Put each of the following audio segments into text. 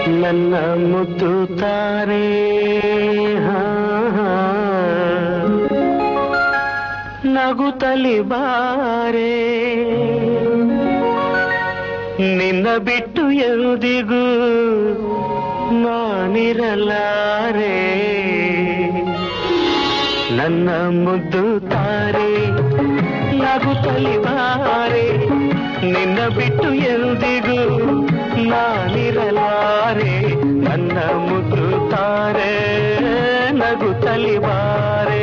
ನನ್ನ ಮುದ್ದು ತಾರೆ ಹಾ, ಹಾ. ನಗುತ್ತಲಿ ಬಾರೆ ನಿನ್ನ ಬಿಟ್ಟು ಎಂದಿಗೂ ನಾನಿರಲಾರೆ ನನ್ನ ಮುದ್ದು ತಾರೆ ನಗುತ್ತಲಿ ಬಾರೆ ನಿನ್ನ ಬಿಟ್ಟು ಎಂದಿಗೂ ನಾನಿರಲಾರೆ ನನ್ನ ಮುದ್ದು ತಾರೆ ನಗುತ್ತಲಿ ಬಾರೆ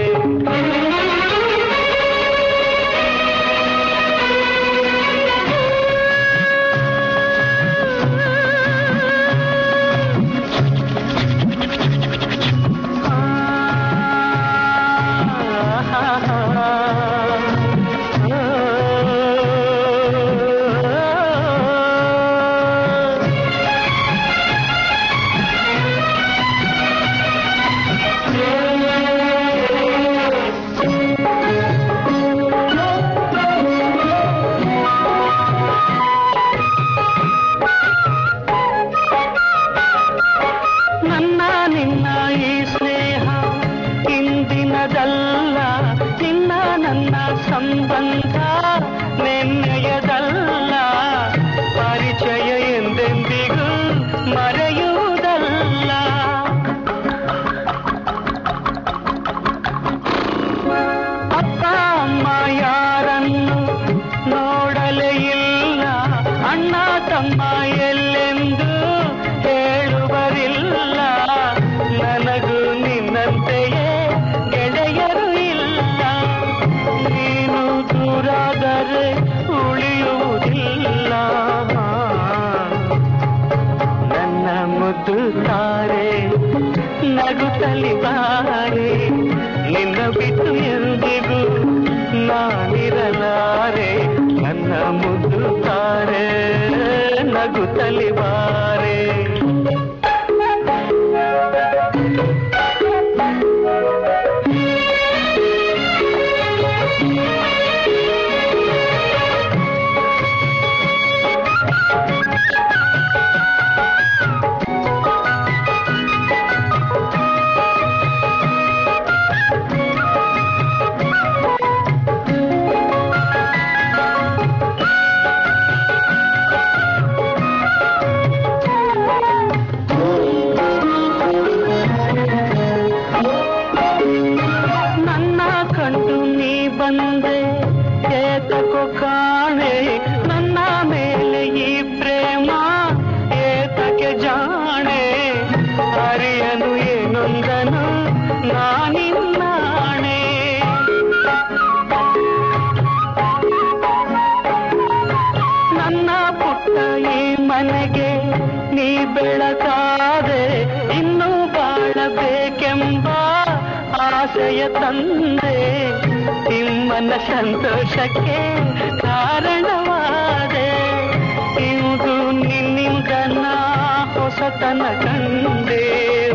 ನನ್ನ ನಿನ್ನ ಈ ಸ್ನೇಹ ಇಂದಿನದಲ್ಲ ನಿನ್ನ ನನ್ನ ಸಂಬಂಧ ನೆನ್ನೆಯದಲ್ಲ ಪರಿಚಯ ಎಂದೆಂದಿಗೂ ಮರೆಯುವುದಲ್ಲ ಅಪ್ಪ ಅಮ್ಮ ಯಾರನ್ನು ನೋಡಲೇ ಇಲ್ಲ ಅಣ್ಣ ತಮ್ಮ ಎಲ್ಲೆಂದು ಹೇಳುವರಿಲ್ಲ ನನಗೂ ನಿನ್ನಂತೆಯೇ ಗೆಳೆಯರು ಇಲ್ಲ ನೀನು ದೂರಾದರೆ ಉಳಿಯುವುದಿಲ್ಲ ನನ್ನ ಮುದ್ದು ತಾರೆ ನಗುತ್ತಲಿ ಬಾರೆ ನಿನ್ನ ಬಿಟ್ಟು ಎಂದಿಗೂ ನಾನಿರಲಾರೆ ನನ್ನ ಮುದ್ದು ತಾರೆ ನಗುತ್ತಲಿ ಬಾರೆ ನನ್ನ ಕಂಡು ನೀ ಬಂದೆ ಏತಕೋ ಕಾಣೆ ನನ್ನ ಮೇಲೆ ಈ ಪ್ರೇಮ ಏತಕ್ಕೆ ಜಾಣೆ ಅರಿಯನು ಏನೊಂದನು ನಾನಿನ್ನಾಣೆ ನನ್ನ ಪುಟ್ಟ ಈ ಮನೆಗೆ ನೀ ಬೆಳಕಾದೆ ಇನ್ನೂ ಬಾಳಬೇಕೆಂಬ ಆಸೆಯ ತಂದೆ ನಿಮ್ಮನ ಸಂತೋಷಕ್ಕೆ ಕಾರಣವಾದೆ ಇಂದು ನಿನ್ನಿಂದ ನಾ ಹೊಸತನ ಕಂಡೆ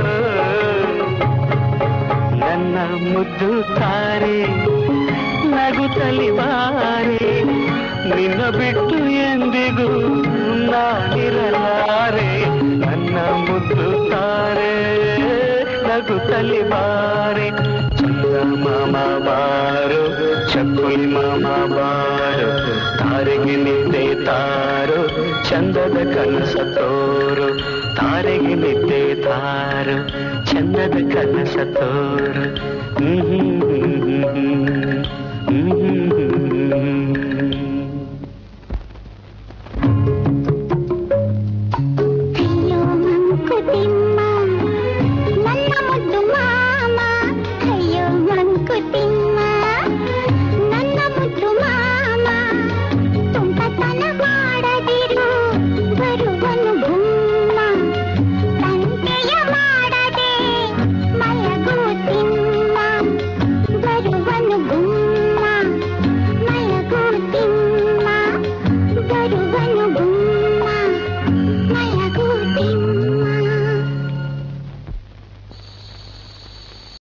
ನನ್ನ ಮುದ್ದು ತಾರೆ ನಗುತ್ತಲಿ ಬಾರೆ ನಿನ್ನ ಬಿಟ್ಟು ಎಂದಿಗೂ ನಾನಿರಲಾರೆ ನನ್ನ ಮುದ್ದು ತಾರೆ ನಗುತ್ತಲಿ ಬಾರೆ ಚಂದ ಮಾಮ ಬಾರು ಚಕ್ಕುಲಿ ಮಾಮ ಬಾರು ತಾರೆಗೆ ನಿದ್ದೆ ತಾರು ಚಂದದ ಕನಸ ತೋರು ತಾರೆಗೆ ನಿದ್ದೆ ತಾರು ಚಂದದ ಕನಸ ತೋರು ಹ್ಮ್ ಹ್ಮ್ ಹ್ಮ್ ಹ್ಮ್ ಹ್ಮ್ ಹ್ಮ್